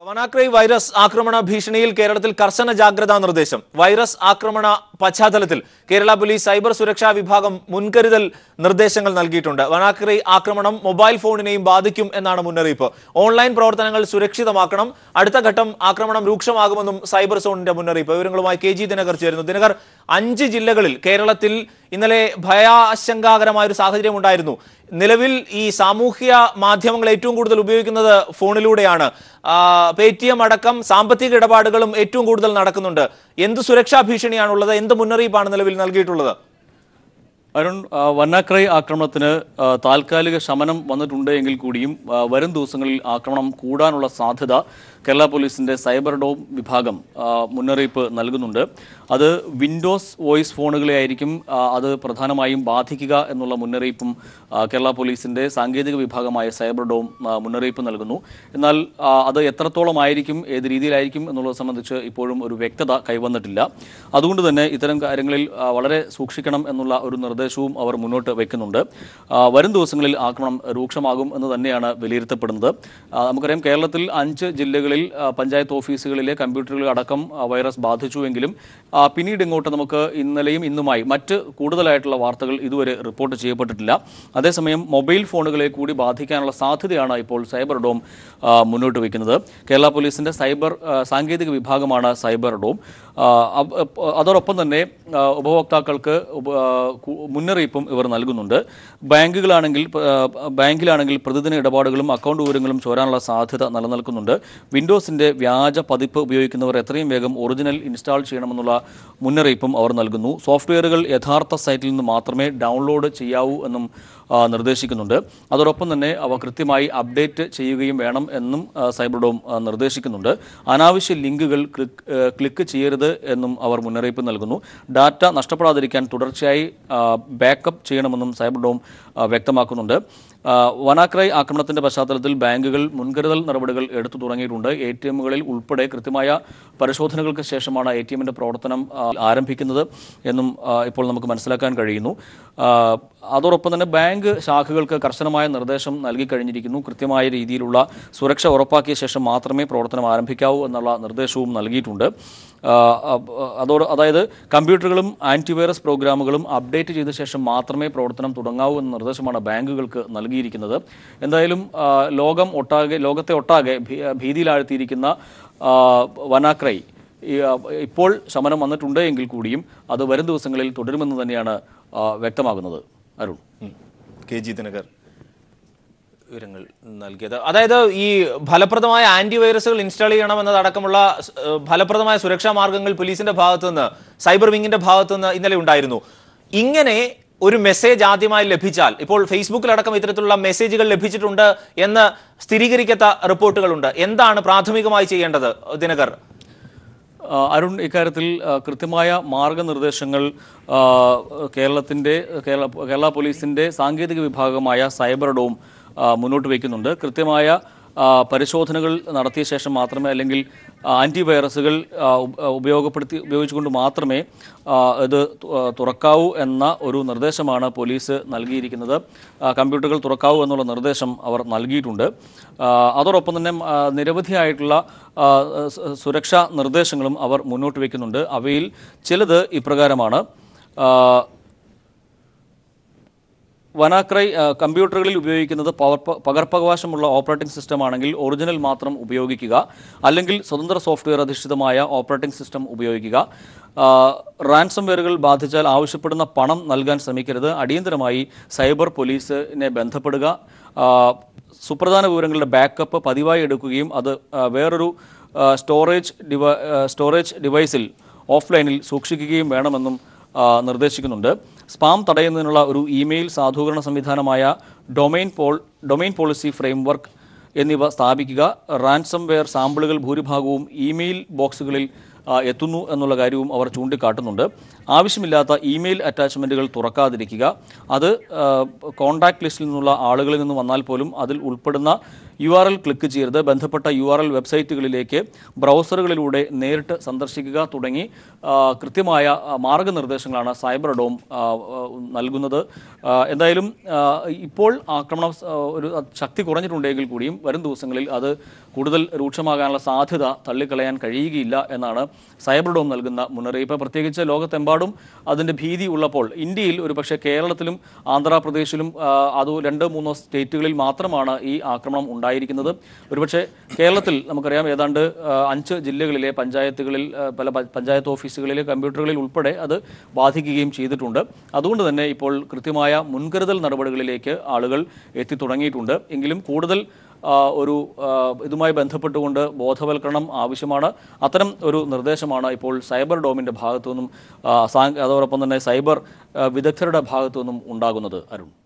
വനാക്രൈ virus ആക്രമണ ഭീഷണിയിൽ കേരളത്തിൽ കർശന ജാഗ്രതാ നിർദ്ദേശം വൈറസ് ആക്രമണ പശ്ചാത്തലത്തിൽ കേരള പോലീസ് സൈബർ സുരക്ഷാ വിഭാഗം മുൻകരുതൽ നിർദ്ദേശങ്ങൾ നൽകിയിട്ടുണ്ട് വനാക്രൈ ആക്രമണം മൊബൈൽ ഫോണിനെയും ബാധിക്കും എന്നാണ് മുന്നറിയിപ്പ് ഓൺലൈൻ പ്രവർത്തനങ്ങൾ സുരക്ഷിതമാക്കണം അടുത്ത ഘട്ടം ആക്രമണം രൂക്ഷമാകുമെന്നും സൈബർ സോണിന്റെ മുന്നറിയിപ്പ് വിവരങ്ങളുമായി കെ ജി ദിനകർ ചേരുന്നു ദിനകർ അഞ്ച് ജില്ലകളിൽ കേരളത്തിൽ ഇന്നലെ ഭയാശങ്കാകരമായ ഒരു സാഹചര്യം ഉണ്ടായിരുന്നു നിലവിൽ ഈ സാമൂഹ്യ മാധ്യമങ്ങൾ ഏറ്റവും കൂടുതൽ ഉപയോഗിക്കുന്നത് ഫോണിലൂടെയാണ് പേ ടി എം അടക്കം സാമ്പത്തിക ഇടപാടുകളും ഏറ്റവും കൂടുതൽ നടക്കുന്നുണ്ട് എന്ത് സുരക്ഷാ ഭീഷണിയാണുള്ളത് എന്ത് മുന്നറിയിപ്പാണ് നിലവിൽ നൽകിയിട്ടുള്ളത് അരുൺ ആ, വന്നാക്രൈ ആക്രമണത്തിന് ആ, താൽക്കാലിക ശമനം വന്നിട്ടുണ്ട് എങ്കിൽ കൂടിയും ആ, വരും ദിവസങ്ങളിൽ ആക്രമണം കൂടാനുള്ള സാധ്യത കേരള പോലീസിന്റെ സൈബർ ഡോം വിഭാഗം ആ, മുന്നറിയിപ്പ് നൽകുന്നുണ്ട് അത് വിൻഡോസ് വോയിസ് ഫോണുകളെ ആയിരിക്കും ആ, അത് പ്രധാനമായും ബാധിക്കുക എന്നുള്ള മുന്നറിയിപ്പും ആ, കേരള പോലീസിന്റെ സാങ്കേതിക വിഭാഗമായ സൈബർ ഡോം ആ, മുന്നറിയിപ്പ് നൽകുന്നു എന്നാൽ ആ, അത് എത്രത്തോളം ആയിരിക്കും ഏത് രീതിയിലായിരിക്കും എന്നുള്ളത് സംബന്ധിച്ച് ഇപ്പോഴും ഒരു വ്യക്തത കൈവന്നിട്ടില്ല അതുകൊണ്ട് തന്നെ ഇത്തരം കാര്യങ്ങളിൽ ആ, വളരെ സൂക്ഷിക്കണം എന്നുള്ള ഒരു നിർദ്ദേശവും അവർ മുന്നോട്ട് വയ്ക്കുന്നുണ്ട് ആ, വരും ദിവസങ്ങളിൽ ആക്രമണം രൂക്ഷമാകും എന്ന് തന്നെയാണ് വിലയിരുത്തപ്പെടുന്നത് ആ, നമുക്കറിയാം കേരളത്തിൽ അഞ്ച് ജില്ലകളിൽ ആ, പഞ്ചായത്ത് ഓഫീസുകളിലെ കമ്പ്യൂട്ടറുകൾ അടക്കം ആ, വൈറസ് ബാധിച്ചുവെങ്കിലും ആ, പിന്നീട് ഇങ്ങോട്ട് നമുക്ക് ഇന്നലെയും ഇന്നുമായി മറ്റ് കൂടുതലായിട്ടുള്ള വാർത്തകൾ ഇതുവരെ റിപ്പോർട്ട് ചെയ്യപ്പെട്ടിട്ടില്ല അതേസമയം മൊബൈൽ ഫോണുകളെ കൂടി ബാധിക്കാനുള്ള സാധ്യതയാണ് ഇപ്പോൾ സൈബർ ഡോം ആ, മുന്നോട്ട് വയ്ക്കുന്നത് കേരള പോലീസിന്റെ സൈബർ ആ, സാങ്കേതിക വിഭാഗമാണ് സൈബർ ഡോം ആ, അബ്- അപ്പ് അതോടൊപ്പം തന്നെ ആ, ഉപഭോക്താക്കൾക്ക് ഉപ- ആ, കു- മുന്നറിയിപ്പും ഇവർ നൽകുന്നുണ്ട് ബാങ്കുകളാണെങ്കിൽ ആ, ബാങ്കിലാണെങ്കിൽ പ്രതിദിന ഇടപാടുകളും അക്കൗണ്ട് വിവരങ്ങളും ചോരാനുള്ള സാധ്യത നിലനിൽക്കുന്നുണ്ട് വിൻഡോസിന്റെ വ്യാജ പതിപ്പ് ഉപയോഗിക്കുന്നവർ എത്രയും വേഗം ഒറിജിനൽ ഇൻസ്റ്റാൾ ചെയ്യണമെന്നുള്ള മുന്നറിയിപ്പും അവർ നൽകുന്നു സോഫ്റ്റ്വെയറുകൾ യഥാർത്ഥ സൈറ്റിൽ നിന്ന് മാത്രമേ ഡൗൺലോഡ് ചെയ്യാവൂ എന്നും ആ, നിർദ്ദേശിക്കുന്നുണ്ട് അതോടൊപ്പം തന്നെ അവ കൃത്യമായി അപ്ഡേറ്റ് ചെയ്യുകയും വേണം എന്നും ആ, സൈബർ ഡോം ആ, നിർദ്ദേശിക്കുന്നുണ്ട് അനാവശ്യ ലിങ്കുകൾ ക്ലിക്ക് ആ, ക്ലിക്ക് ചെയ്യരുത് എന്നും അവർ മുന്നറിയിപ്പ് നൽകുന്നു ഡാറ്റ നഷ്ടപ്പെടാതിരിക്കാൻ തുടർച്ചയായി ആ, ബാക്കപ്പ് ചെയ്യണമെന്നും സൈബർ ഡോം ആ, വ്യക്തമാക്കുന്നുണ്ട് ആ, വനാക്രൈ ആക്രമണത്തിന്റെ പശ്ചാത്തലത്തിൽ ബാങ്കുകൾ മുൻകരുതൽ നടപടികൾ എടുത്തു തുടങ്ങിയിട്ടുണ്ട് എ ടി എമ്മുകളിൽ ഉൾപ്പെടെ കൃത്യമായ പരിശോധനകൾക്ക് ശേഷമാണ് എ ടി എമ്മിന്റെ പ്രവർത്തനം ആ, ആരംഭിക്കുന്നത് എന്നും ആ, ഇപ്പോൾ നമുക്ക് മനസ്സിലാക്കാൻ കഴിയുന്നു ആ, അതോടൊപ്പം തന്നെ ബാങ്ക് ശാഖകൾക്ക് കർശനമായ നിർദ്ദേശം നൽകി കഴിഞ്ഞിരിക്കുന്നു കൃത്യമായ രീതിയിലുള്ള സുരക്ഷ ഉറപ്പാക്കിയ ശേഷം മാത്രമേ പ്രവർത്തനം ആരംഭിക്കാവൂ എന്നുള്ള നിർദ്ദേശവും നൽകിയിട്ടുണ്ട് ആ, അ- അതോട് അതായത് കമ്പ്യൂട്ടറുകളും ആൻറ്റിവൈറസ് പ്രോഗ്രാമുകളും അപ്ഡേറ്റ് ചെയ്ത ശേഷം മാത്രമേ പ്രവർത്തനം തുടങ്ങാവൂ എന്ന നിർദ്ദേശമാണ് ബാങ്കുകൾക്ക് നൽകിയിരിക്കുന്നത് എന്തായാലും ആ, ലോകം ഒട്ടാകെ ലോകത്തെ ഒട്ടാകെ ഭീ- ഭീതിയിലാഴ്ത്തിയിരിക്കുന്ന ആ, വനാക്രൈ ഈ, ആ, ഇപ്പോൾ ശമനം വന്നിട്ടുണ്ട് എങ്കിൽ കൂടിയും അത് വരും ദിവസങ്ങളിൽ തുടരുമെന്ന് തന്നെയാണ് ആ, വ്യക്തമാകുന്നത് അരുൺ കെ ജി ദിനകർ വിവരങ്ങൾ നൽകിയത് അതായത് ഈ ഫലപ്രദമായ ആന്റിവൈറസുകൾ ഇൻസ്റ്റാൾ ചെയ്യണം എന്നതടക്കമുള്ള ഏഹ്, ഫലപ്രദമായ സുരക്ഷാ മാർഗങ്ങൾ പോലീസിന്റെ ഭാഗത്തു നിന്ന് സൈബർ വിങ്ങിന്റെ ഭാഗത്തു നിന്ന് ഇന്നലെ ഉണ്ടായിരുന്നു ഇങ്ങനെ ഒരു മെസ്സേജ് ആദ്യമായി ലഭിച്ചാൽ ഇപ്പോൾ ഫേസ്ബുക്കിലടക്കം ഇത്തരത്തിലുള്ള മെസ്സേജുകൾ ലഭിച്ചിട്ടുണ്ട് എന്ന് സ്ഥിരീകരിക്കാത്ത റിപ്പോർട്ടുകളുണ്ട് എന്താണ് പ്രാഥമികമായി ചെയ്യേണ്ടത് ദിനകർ ആ, അരുൺ ഇക്കാര്യത്തിൽ ആ, കൃത്യമായ മാർഗനിർദ്ദേശങ്ങൾ ആ, കേരളത്തിൻ്റെ കേരള കേരള പോലീസിൻ്റെ സാങ്കേതിക വിഭാഗമായ സൈബർ ഡോം ആ, മുന്നോട്ട് വയ്ക്കുന്നുണ്ട് കൃത്യമായ ആ, പരിശോധനകൾ നടത്തിയ ശേഷം മാത്രമേ അല്ലെങ്കിൽ ആൻറ്റിവൈറസുകൾ ആ, ഉപ- ഉപയോഗപ്പെടുത്തി ഉപയോഗിച്ചുകൊണ്ട് മാത്രമേ ആ, ഇത് തു- ആ, തുറക്കാവൂ എന്ന ഒരു നിർദ്ദേശമാണ് പോലീസ് നൽകിയിരിക്കുന്നത് ആ, കമ്പ്യൂട്ടറുകൾ തുറക്കാവൂ എന്നുള്ള നിർദ്ദേശം അവർ നൽകിയിട്ടുണ്ട് ആ, അതോടൊപ്പം തന്നെ ആ, നിരവധിയായിട്ടുള്ള ആ, സു- സുരക്ഷാ നിർദ്ദേശങ്ങളും അവർ മുന്നോട്ട് വയ്ക്കുന്നുണ്ട് അവയിൽ ചിലത് ഇപ്രകാരമാണ് ആ, വനാക്രൈ ആ, കമ്പ്യൂട്ടറുകളിൽ ഉപയോഗിക്കുന്നത് പവർ പകർപ്പവകാശമുള്ള ഓപ്പറേറ്റിംഗ് സിസ്റ്റം ആണെങ്കിൽ ഒറിജിനൽ മാത്രം ഉപയോഗിക്കുക അല്ലെങ്കിൽ സ്വതന്ത്ര സോഫ്റ്റ്വെയർ അധിഷ്ഠിതമായ ഓപ്പറേറ്റിംഗ് സിസ്റ്റം ഉപയോഗിക്കുക റാൻസം വെയറുകൾ ബാധിച്ചാൽ ആവശ്യപ്പെടുന്ന പണം നൽകാൻ ശ്രമിക്കരുത് അടിയന്തരമായി സൈബർ പോലീസിനെ ബന്ധപ്പെടുക ആ, സുപ്രധാന വിവരങ്ങളുടെ ബാക്കപ്പ് പതിവായി എടുക്കുകയും അത് ആ, വേറൊരു ആ, സ്റ്റോറേജ് ഡിവ ആ, സ്റ്റോറേജ് ഡിവൈസിൽ ഓഫ്ലൈനിൽ സൂക്ഷിക്കുകയും വേണമെന്നും ആ, നിർദ്ദേശിക്കുന്നുണ്ട് സ്പാം തടയുന്നതിനുള്ള ഒരു ഇമെയിൽ സാധൂകരണ സംവിധാനമായ ഡൊമൈൻ പോൾ ഡൊമൈൻ പോളിസി ഫ്രെയിംവർക്ക് എന്നിവ സ്ഥാപിക്കുക റാൻസം വെയർ സാമ്പിളുകൾ ഭൂരിഭാഗവും ഇമെയിൽ ബോക്സുകളിൽ ആ, എത്തുന്നു എന്നുള്ള കാര്യവും അവർ ചൂണ്ടിക്കാട്ടുന്നുണ്ട് ആവശ്യമില്ലാത്ത ഇമെയിൽ അറ്റാച്ച്മെൻറ്റുകൾ തുറക്കാതിരിക്കുക അത് കോൺടാക്ട് ലിസ്റ്റിൽ നിന്നുള്ള ആളുകളിൽ നിന്ന് വന്നാൽ പോലും അതിൽ ഉൾപ്പെടുന്ന യു ആർ എൽ ക്ലിക്ക് ചെയ്യരുത് ബന്ധപ്പെട്ട യു ആർ എൽ വെബ്സൈറ്റുകളിലേക്ക് ബ്രൗസറുകളിലൂടെ നേരിട്ട് സന്ദർശിക്കുക തുടങ്ങി ആ, കൃത്യമായ ആ, മാർഗനിർദ്ദേശങ്ങളാണ് സൈബർ ഡോം ആ, ആ, നൽകുന്നത് ആ, എന്തായാലും ആ, ഇപ്പോൾ ആക്രമണം ആ, ഒരു ശക്തി കുറഞ്ഞിട്ടുണ്ടെങ്കിൽ കൂടിയും വരും ദിവസങ്ങളിൽ അത് കൂടുതൽ രൂക്ഷമാകാനുള്ള സാധ്യത തള്ളിക്കളയാൻ കഴിയുകയില്ല എന്നാണ് സൈബർ ഡോം നൽകുന്ന മുന്നറിയിപ്പ് പ്രത്യേകിച്ച് ലോകത്തെമ്പാടും അതിൻ്റെ ഭീതി ഉള്ളപ്പോൾ ഇന്ത്യയിൽ ഒരുപക്ഷെ കേരളത്തിലും ആന്ധ്രാപ്രദേശിലും ആ, അത് രണ്ടോ മൂന്നോ സ്റ്റേറ്റുകളിൽ മാത്രമാണ് ഈ ആക്രമണം ഉണ്ടായിരിക്കുന്നത് ഒരുപക്ഷെ കേരളത്തിൽ നമുക്കറിയാം ഏതാണ്ട് ആ, അഞ്ച് ജില്ലകളിലെ പഞ്ചായത്തുകളിൽ ആ, പല പ- പഞ്ചായത്ത് ഓഫീസുകളിലെ കമ്പ്യൂട്ടറുകളിൽ ഉൾപ്പെടെ അത് ബാധിക്കുകയും ചെയ്തിട്ടുണ്ട് അതുകൊണ്ട് തന്നെ ഇപ്പോൾ കൃത്യമായ മുൻകരുതൽ നടപടികളിലേക്ക് ആളുകൾ എത്തി തുടങ്ങിയിട്ടുണ്ട് എങ്കിലും കൂടുതൽ ആ, ഒരു ആ, ഇതുമായി ബന്ധപ്പെട്ടുകൊണ്ട് ബോധവൽക്കരണം ആവശ്യമാണ് അത്തരം ഒരു നിർദ്ദേശമാണ് ഇപ്പോൾ സൈബർ ഡോമിൻ്റെ ഭാഗത്തു നിന്നും ആ, സാങ്ക് അതോടൊപ്പം തന്നെ സൈബർ ആ, വിദഗ്ധരുടെ ഭാഗത്തു നിന്നും ഉണ്ടാകുന്നത് അരുൺ